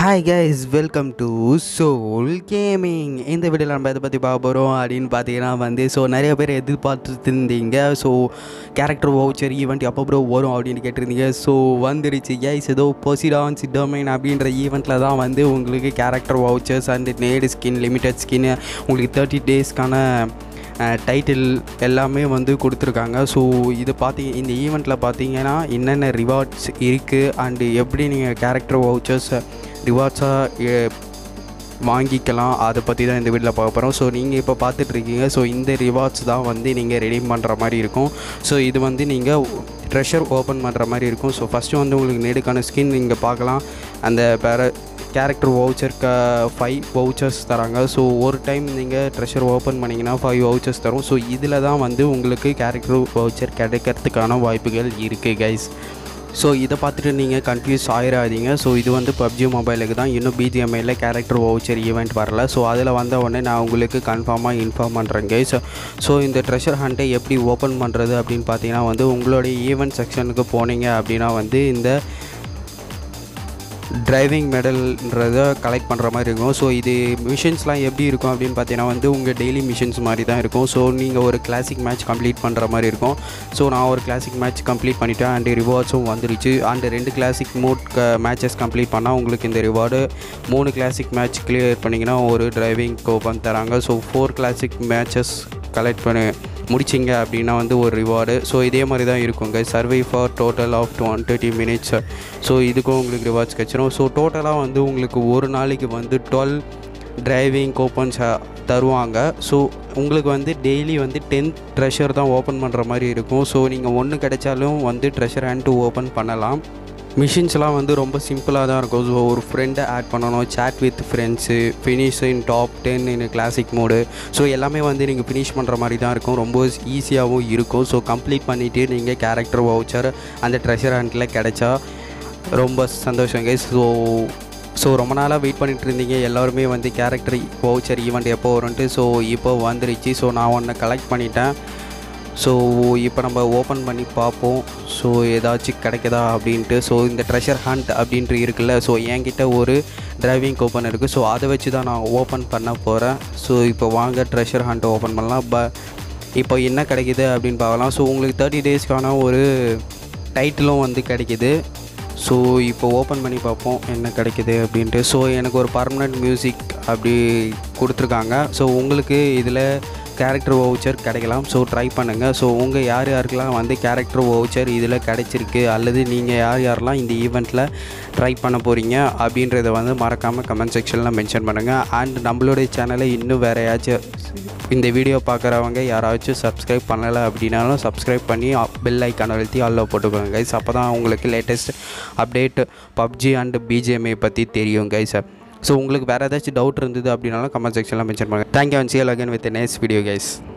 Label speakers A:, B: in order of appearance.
A: hi guys welcome to Soul Gaming இந்த வீடியோவில் நம்ம எதை பற்றி பார்க்க போகிறோம் அப்படின்னு பார்த்தீங்கன்னா வந்து ஸோ நிறைய பேர் எதிர்பார்த்துட்டு இருந்தீங்க ஸோ கேரக்டர் வவுச்சர் ஈவெண்ட் எப்போ ப்ரோ வரும் அப்படின்னு கேட்டிருந்தீங்க ஸோ வந்துருச்சு கைஸ் ஏதோ பொசிடான் சிட்டோமைன் அப்படின்ற ஈவெண்ட்டில் தான் வந்து உங்களுக்கு கேரக்டர் வவுச்சர்ஸ் அண்ட் நேடு ஸ்கின் லிமிட்டட் ஸ்கின் உங்களுக்கு தேர்ட்டி டேஸ்க்கான டைட்டில் எல்லாமே வந்து கொடுத்துருக்காங்க ஸோ இது பார்த்தீங்க இந்த ஈவெண்ட்டில் பார்த்தீங்கன்னா என்னென்ன ரிவார்ட்ஸ் இருக்குது அண்டு எப்படி நீங்கள் கேரக்டர் வவுச்சர்ஸ் ரிவார்ட்ஸாக வாங்கிக்கலாம் அதை பற்றி தான் இந்த வீட்டில் பார்க்க போகிறோம் ஸோ நீங்கள் இப்போ பார்த்துட்ருக்கீங்க ஸோ இந்த ரிவார்ட்ஸ் தான் வந்து நீங்கள் ரெடீம் பண்ணுற மாதிரி இருக்கும் ஸோ இது வந்து நீங்கள் ட்ரெஷர் ஓப்பன் பண்ணுற மாதிரி இருக்கும் ஸோ ஃபஸ்ட்டு வந்து உங்களுக்கு நேடுக்கான ஸ்கின் நீங்கள் பார்க்கலாம் அந்த பேர கேரக்டர் வவுச்சர் க ஃபைவ் வவுச்சர்ஸ் தராங்க ஸோ ஒரு டைம் நீங்கள் ட்ரெஷர் ஓப்பன் பண்ணிங்கன்னா ஃபைவ் வவுச்சர்ஸ் தரும் ஸோ இதில் தான் வந்து உங்களுக்கு கேரக்டர் வவுச்சர் கிடைக்கிறதுக்கான வாய்ப்புகள் இருக்குது கைஸ் ஸோ இதை பார்த்துட்டு நீங்கள் கன்ஃபியூஸ் ஆயிடாதீங்க ஸோ இது வந்து பப்ஜி மொபைலுக்கு தான் இன்னும் பிஜிஎம்ஐயில் கேரக்டர் வவுச்சர் ஈவெண்ட் வரல ஸோ அதில் வந்த உடனே நான் உங்களுக்கு கன்ஃபார்மாக இன்ஃபார்ம் பண்ணுறேன் கைஸ் ஸோ இந்த ட்ரெஷர் ஹண்ட்டை எப்படி ஓப்பன் பண்ணுறது அப்படின்னு பார்த்தீங்கன்னா வந்து உங்களுடைய ஈவெண்ட் செக்ஷனுக்கு போனீங்க அப்படின்னா வந்து இந்த டிரைவிங் மெடல்ன்றதை கலெக்ட் பண்ணுற மாதிரி இருக்கும் ஸோ இது மிஷின்ஸ்லாம் எப்படி இருக்கும் அப்படின்னு பார்த்தீங்கன்னா வந்து உங்கள் டெய்லி மிஷின்ஸ் மாதிரி தான் இருக்கும் ஸோ நீங்கள் ஒரு கிளாசிக் மேட்ச் கம்ப்ளீட் பண்ணுற மாதிரி இருக்கும் ஸோ நான் ஒரு கிளாசிக் மேட்ச் கம்ப்ளீட் பண்ணிட்டேன் அண்ட் ரிவார்ட்ஸும் வந்துருச்சு அண்ட் ரெண்டு கிளாசிக் மோட் மேட்சஸ் கம்ப்ளீட் பண்ணால் உங்களுக்கு இந்த ரிவார்டு மூணு கிளாசிக் மேட்ச் கிளியர் பண்ணிங்கன்னா ஒரு டிரைவிங் கோப்பன் தராங்க so four classic matches collect பண்ணி முடிச்சிங்க அப்படின்னா வந்து ஒரு ரிவார்டு ஸோ இதே மாதிரி தான் இருக்குங்க survive for total of one thirty minutes so இதுக்கும் உங்களுக்கு ரிவார்ட்ஸ் கிடச்சிரும் ஸோ டோட்டலாக வந்து உங்களுக்கு ஒரு நாளைக்கு வந்து டுவெல் டிரைவிங் கோப்பன்ஸ் தருவாங்க ஸோ உங்களுக்கு வந்து டெய்லி வந்து டென்த் ட்ரெஷர் தான் ஓப்பன் பண்ணுற மாதிரி இருக்கும் ஸோ நீங்கள் ஒன்று கிடைச்சாலும் வந்து ட்ரெஷர் ஹேண்ட் டு ஓப்பன் பண்ணலாம் மிஷின்ஸ்லாம் வந்து ரொம்ப சிம்பிளாக தான் இருக்கும் ஸோ ஒரு ஃப்ரெண்டை ஆட் பண்ணணும் chat with friends finish in top ten in classic mode so எல்லாமே வந்து நீங்கள் ஃபினிஷ் பண்ணுற மாதிரி தான் இருக்கும் ரொம்ப ஈஸியாகவும் இருக்கும் ஸோ கம்ப்ளீட் பண்ணிவிட்டு நீங்கள் கேரக்டர் வவுச்சர் அந்த ட்ரெஷர் ஹேண்டில் கிடைச்சா ரொம்ப சந்தோஷங்க ஸோ ஸோ ரொம்ப நாளாக வெயிட் பண்ணிட்டு இருந்தீங்க எல்லாருமே வந்து கேரக்டர் வவுச்சர் ஈவெண்ட் எப்போ வரும்ன்ட்டு ஸோ இப்போ வந்துருச்சு ஸோ நான் ஒன்றை கலெக்ட் பண்ணிட்டேன் ஸோ இப்போ நம்ம ஓப்பன் பண்ணி பார்ப்போம் ஸோ ஏதாச்சும் கிடைக்குதா அப்படின்ட்டு ஸோ இந்த ட்ரெஷர் ஹண்ட் அப்படின்ட்டு இருக்குல்ல ஸோ என்கிட்ட ஒரு டிரைவிங் ஓப்பன் இருக்குது ஸோ அதை வச்சு தான் நான் ஓப்பன் பண்ண போகிறேன் ஸோ இப்போ வாங்க ட்ரெஷர் ஹண்ட் ஓப்பன் பண்ணலாம் ப இப்போ என்ன கிடைக்குது அப்படின்னு பார்க்கலாம் ஸோ உங்களுக்கு தேர்ட்டி டேஸ்க்கான ஒரு டைட்டிலும் வந்து கிடைக்கிது ஸோ இப்போ ஓப்பன் பண்ணி பார்ப்போம் என்ன கிடைக்குது அப்படின்ட்டு ஸோ எனக்கு ஒரு பர்மனெண்ட் மியூசிக் அப்படி கொடுத்துருக்காங்க ஸோ உங்களுக்கு இதில் கேரக்டர் வவுச்சர் கிடைக்கலாம் ஸோ ட்ரை பண்ணுங்கள் ஸோ உங்கள் யார் யாருக்கெல்லாம் வந்து கேரக்டர் வவுச்சர் இதில் கிடைச்சிருக்கு அல்லது நீங்கள் யார் யாரெல்லாம் இந்த ஈவெண்ட்டில் ட்ரை பண்ண போகிறீங்க அப்படின்றத வந்து மறக்காமல் கமெண்ட் செக்ஷனில் மென்ஷன் பண்ணுங்கள் அண்ட் நம்மளுடைய சேனலை இன்னும் வேறு ஏதாச்சும் இந்த வீடியோ பார்க்குறவங்க யாராச்சும் சப்ஸ்கிரைப் பண்ணலை அப்படின்னாலும் சப்ஸ்கிரைப் பண்ணி பெல் ஐக்கான அழுத்தி ஆளில் போட்டுக்கோங்க கைஸ் அப்போ தான் உங்களுக்கு latest update PUBG and BGMI பற்றி தெரியும் கைஸ் ஸோ உங்களுக்கு வேறு ஏதாச்சும் டவுட் இருந்தது அப்படின்னாலும் கமெண்ட் செக்ஷனில் மென்ஷன் பண்ணுங்கள் thank you and see you again with next video guys